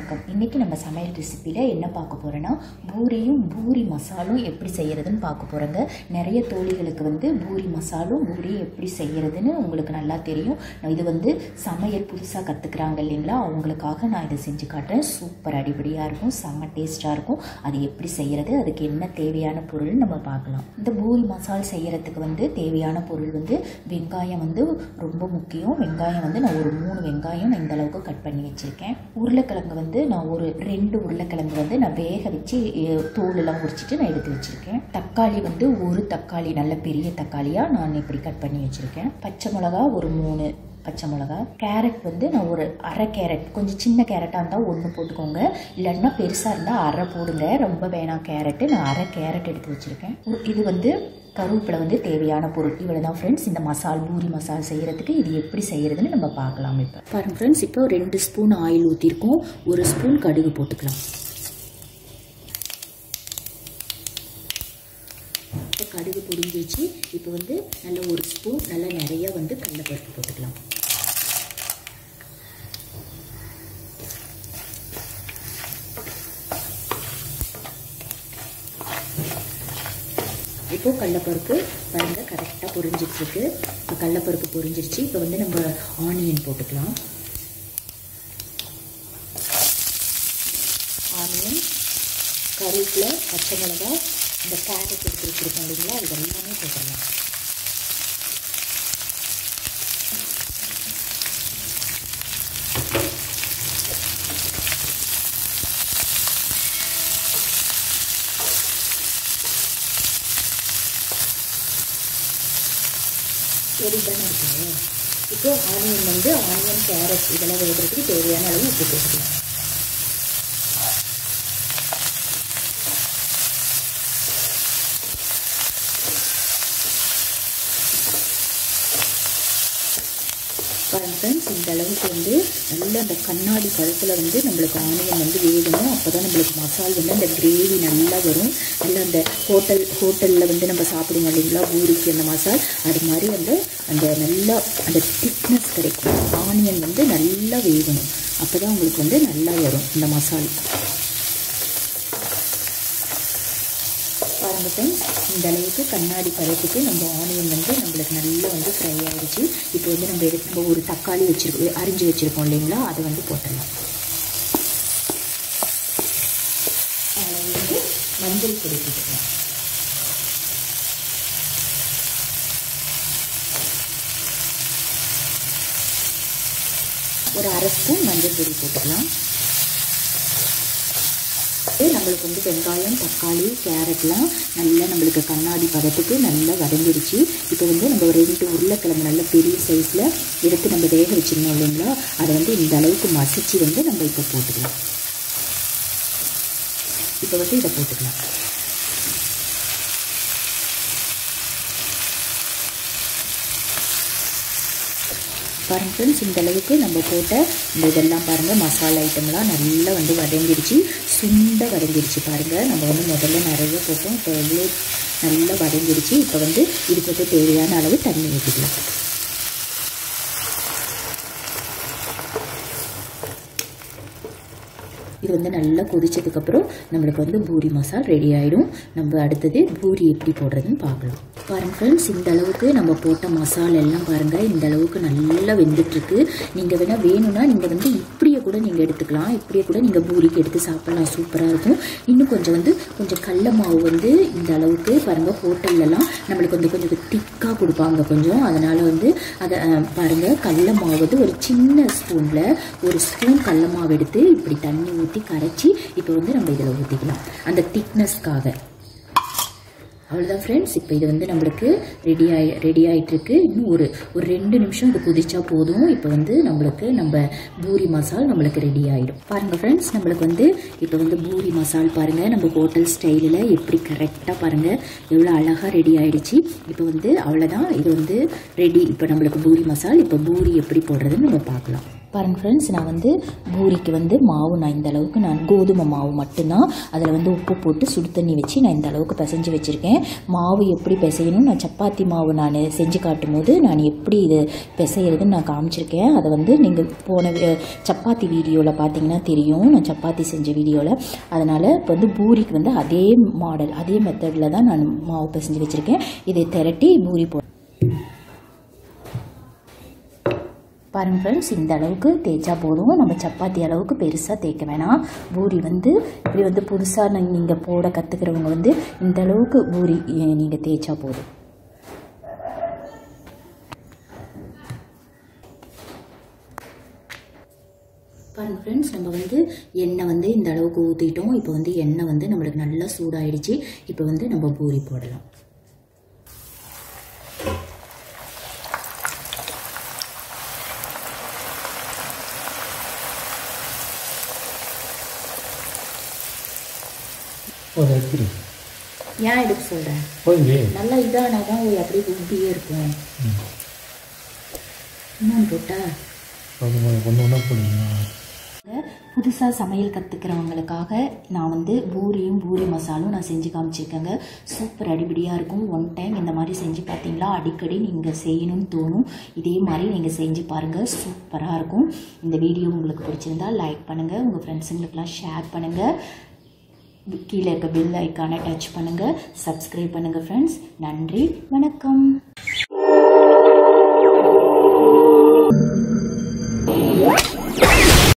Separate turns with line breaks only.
வணக்கம் இன்றைக்கி நம்ம சமையல் ரெசிப்பியில் என்ன பார்க்க போகிறோன்னா பூரியும் பூரி மசாலும் எப்படி செய்கிறதுன்னு பார்க்க போகிறோங்க நிறைய தோழிகளுக்கு வந்து பூரி மசாலும் பூரியும் எப்படி செய்கிறதுன்னு உங்களுக்கு நல்லா தெரியும் நான் இது வந்து சமையல் புதுசாக கற்றுக்குறாங்க இல்லைங்களா அவங்களுக்காக நான் இதை செஞ்சு காட்டுறேன் சூப்பர் அடிபடியாக இருக்கும் செம்ம டேஸ்ட்டாக இருக்கும் அது எப்படி செய்கிறது அதுக்கு என்ன தேவையான பொருள் நம்ம பார்க்கலாம் இந்த பூரி மசால் செய்கிறதுக்கு வந்து தேவையான பொருள் வந்து வெங்காயம் வந்து ரொம்ப முக்கியம் வெங்காயம் வந்து நான் ஒரு மூணு வெங்காயம் நான் இந்த அளவுக்கு கட் பண்ணி வச்சுருக்கேன் உருளைக்கிழங்கு வந்து நான் ஒரு ரெண்டு உருளைக்கிழங்கு வந்து நான் வேக வச்சு எ, தோலெல்லாம் உரிச்சிட்டு நான் எடுத்து வச்சுருக்கேன் தக்காளி வந்து ஒரு தக்காளி நல்ல பெரிய தக்காளியாக நான் இப்படி கட் பண்ணி வச்சுருக்கேன் பச்சை மிளகா ஒரு மூணு பச்சை மிளகா கேரட் வந்து நான் ஒரு அரை கேரட் கொஞ்சம் சின்ன கேரட்டாக இருந்தால் ஒன்று போட்டுக்கோங்க இல்லைன்னா பெருசாக இருந்தால் அரை போடுங்க ரொம்ப வேணாம் கேரட்டு நான் அரை கேரட் எடுத்து வச்சுருக்கேன் உ- இது வந்து கருவேப்பிலை வந்து தேவையான பொருள் இவ்வளோ தான் ஃப்ரெண்ட்ஸ் இந்த மசால் பூரி மசால் செய்கிறதுக்கு இது எப்படி செய்கிறதுன்னு நம்ம பார்க்கலாம் இப்போ பாருங்க ஃப்ரெண்ட்ஸ் இப்போ ரெண்டு ஸ்பூன் ஆயில் ஊற்றிருக்கோம் ஒரு ஸ்பூன் கடுகு போட்டுக்கலாம் இப்போ கடுகு பொடிஞ்சிச்சு இப்போ வந்து நல்ல ஒரு ஸ்பூன் நல்லா நிறைய வந்து கடலைப்பருப்பு போட்டுக்கலாம் இப்போ கடலப்பருப்பு பாருங்க கரெக்டாக பொரிஞ்சிட்ருக்கு இப்போ கடலப்பருப்பு பொரிஞ்சிருச்சு இப்போ வந்து நம்ம ஆனியன் போட்டுக்கலாம் ஆனியன் கருவேப்பிலை பச்சை மிளகா இந்த கேரட் எடுத்து வச்சுருக்கோம் இல்லைங்களா இது எல்லாமே போட்டுடலாம் சரி தானே இருக்குது இப்போ ஆனியன் வந்து ஆனியன் கேரட் இதெல்லாம் வேகிறதுக்கு தேவையான அளவு உப்பு போட்டுக்கலாம் பாருங்க ஃப்ரெண்ட்ஸ் இந்த அளவுக்கு வந்து நல்ல அந்த கண்ணாடி பழத்தில் வந்து நம்மளுக்கு ஆனியன் வந்து வேகணும் அப்போ தான் நம்மளுக்கு மசால் வந்து அந்த கிரேவி நல்லா வரும் நல்லா அந்த ஹோட்டல் ஹோட்டலில் வந்து நம்ம சாப்பிடுவோம் இல்லைங்களா பூரிக்கு அந்த மசால் அது மாதிரி வந்து அந்த நல்லா அந்த திக்னஸ் கிடைக்கும் ஆனியன் வந்து நல்லா வேகணும் அப்போ தான் உங்களுக்கு வந்து நல்லா வரும் இந்த மசால் பாருங்க ஃப்ரெண்ட்ஸ் இந்த அளவுக்கு கண்ணாடி பழத்துக்கு நம்ம ஆனியன் வந்து நம்மளுக்கு நல்லா வந்து ஃப்ரை ஆயிடுச்சு இப்போ வந்து நம்ம எடுத்து நம்ம ஒரு தக்காளி வச்சிருக்கோம் அரிஞ்சு வச்சிருக்கோம் இல்லைங்களா அதை வந்து போட்டுடலாம் அதில் வந்து மஞ்சள் பொடி போட்டுக்கலாம் ஒரு அரை ஸ்பூன் மஞ்சள் பொடி போட்டுக்கலாம் இது நம்மளுக்கு வந்து வெங்காயம் தக்காளி கேரட்லாம் நல்லா நம்மளுக்கு கண்ணாடி பதத்துக்கு நல்லா வதங்கிடுச்சு இப்போ வந்து நம்ம ஒரு ரெண்டு உருளைக்கிழங்கு நல்ல பெரிய சைஸில் எடுத்து நம்ம வேக வச்சிருந்தோம் இல்லைங்களா அதை வந்து இந்த அளவுக்கு மசிச்சு வந்து நம்ம இப்போ போட்டுக்கலாம் இப்போ வந்து இதை போட்டுக்கலாம் பாருங்க ஃப்ரெண்ட்ஸ் இந்த அளவுக்கு நம்ம போட்ட இந்த இதெல்லாம் பாருங்கள் மசாலா ஐட்டம்லாம் நல்லா வந்து வதங்கிடுச்சு சுண்ட வதங்கிடுச்சு பாருங்கள் நம்ம வந்து முதல்ல நிறைய போட்டோம் இப்போ எவ்வளோ நல்லா வதங்கிடுச்சு இப்போ வந்து இதுக்கு வந்து தேவையான அளவு தண்ணி ஊற்றிக்கலாம் இது வந்து நல்லா கொதிச்சதுக்கப்புறம் நம்மளுக்கு வந்து பூரி மசால் ரெடி ஆகிடும் நம்ம அடுத்தது பூரி எப்படி போடுறதுன்னு பார்க்கலாம் பாருங்க ஃப்ரெண்ட்ஸ் இந்த அளவுக்கு நம்ம போட்ட மசாலா எல்லாம் பாருங்கள் இந்த அளவுக்கு நல்லா வெந்துட்டுருக்கு நீங்கள் வேணால் வேணும்னா நீங்கள் வந்து இப்படியே கூட நீங்கள் எடுத்துக்கலாம் இப்படியே கூட நீங்கள் பூரிக்கு எடுத்து சாப்பிடலாம் சூப்பராக இருக்கும் இன்னும் கொஞ்சம் வந்து கொஞ்சம் கடல மாவு வந்து இந்த அளவுக்கு பாருங்கள் ஹோட்டல்லலாம் நம்மளுக்கு வந்து கொஞ்சம் திக்காக கொடுப்பாங்க கொஞ்சம் அதனால் வந்து அதை அஹ், பாருங்கள் கடல மாவு வந்து ஒரு சின்ன ஸ்பூனில் ஒரு ஸ்பூன் கடல மாவு எடுத்து இப்படி தண்ணி ஊற்றி கரைச்சி இப்போ வந்து நம்ம இதில் ஊற்றிக்கலாம் அந்த திக்னஸ்க்காக அவ்வளோதான் ஃப்ரெண்ட்ஸ் இப்போ இது வந்து நம்மளுக்கு ரெடி ஆகி ரெடி ஆகிட்டுருக்கு இன்னும் ஒரு ஒரு ரெண்டு நிமிஷம் இது குதிச்சா போதும் இப்போ வந்து நம்மளுக்கு நம்ம பூரி மசால் நம்மளுக்கு ரெடி ஆகிடும் பாருங்கள் ஃப்ரெண்ட்ஸ் நம்மளுக்கு வந்து இப்போ வந்து பூரி மசால் பாருங்கள் நம்ம ஹோட்டல் ஸ்டைலில் எப்படி கரெக்டாக பாருங்கள் எவ்வளோ அழகாக ரெடி ஆயிடுச்சு இப்போ வந்து அவ்வளோதான் இது வந்து ரெடி இப்போ நம்மளுக்கு பூரி மசால் இப்போ பூரி எப்படி போடுறதுன்னு நம்ம பார்க்கலாம் பாருங்க ஃப்ரெண்ட்ஸ் நான் வந்து பூரிக்கு வந்து மாவு நான் இந்த அளவுக்கு நான் கோதுமை மாவு மட்டும்தான் அதில் வந்து உப்பு போட்டு சுடு தண்ணி வச்சு நான் இந்த அளவுக்கு பிசைஞ்சு வச்சுருக்கேன் மாவு எப்படி பிசையணும் நான் சப்பாத்தி மாவு நான் செஞ்சு காட்டும் போது நான் எப்படி இது பிசைகிறதுன்னு நான் காமிச்சிருக்கேன் அதை வந்து நீங்கள் போன வி- சப்பாத்தி வீடியோவில் பார்த்தீங்கன்னா தெரியும் நான் சப்பாத்தி செஞ்ச வீடியோவில் அதனால் இப்போ வந்து பூரிக்கு வந்து அதே மாடல் அதே மெத்தடில் தான் நான் மாவு பிசைஞ்சு வச்சுருக்கேன் இதை திரட்டி பூரி போ பாருங்க ஃப்ரெண்ட்ஸ் இந்த அளவுக்கு தேய்ச்சா போதும் நம்ம சப்பாத்தி அளவுக்கு பெருசாக தேய்க்க வேணாம் பூரி வந்து இப்படி வந்து புதுசாக நீங்கள் போட கற்றுக்கிறவங்க வந்து இந்த அளவுக்கு பூரி நீங்கள் தேய்ச்சா போதும் பாருங்க ஃப்ரெண்ட்ஸ் நம்ம வந்து எண்ணெய் வந்து இந்த அளவுக்கு ஊற்றிட்டோம் இப்போ வந்து எண்ணெய் வந்து நம்மளுக்கு நல்லா சூடாயிடுச்சு இப்போ வந்து நம்ம பூரி போடலாம்
ஒரு எப்படி
ஏன் எடுக்க சொல்கிறேன்
போய்
நல்லா இதானா தான் ஒரு அப்படியே உப்பியே இருக்கும் இன்னும் போட்டா
ஒன்று ஒன்றா போடுங்க
புதுசாக சமையல் கற்றுக்கிறவங்களுக்காக நான் வந்து பூரியும் பூரி மசாலும் நான் செஞ்சு காமிச்சிருக்கேங்க சூப்பர் அடிபடியாக இருக்கும் ஒன் டைம் இந்த மாதிரி செஞ்சு பார்த்தீங்களா அடிக்கடி நீங்கள் செய்யணும்னு தோணும் இதே மாதிரி நீங்கள் செஞ்சு பாருங்கள் சூப்பராக இருக்கும் இந்த வீடியோ உங்களுக்கு பிடிச்சிருந்தா லைக் பண்ணுங்கள் உங்கள் ஃப்ரெண்ட்ஸுங்களுக்கெல்லாம் ஷேர் பண்ணுங்கள் கீழே இருக்க பெல் ஐக்கானை டச் பண்ணுங்கள் சப்ஸ்கிரைப் பண்ணுங்கள் ஃப்ரெண்ட்ஸ் நன்றி வணக்கம்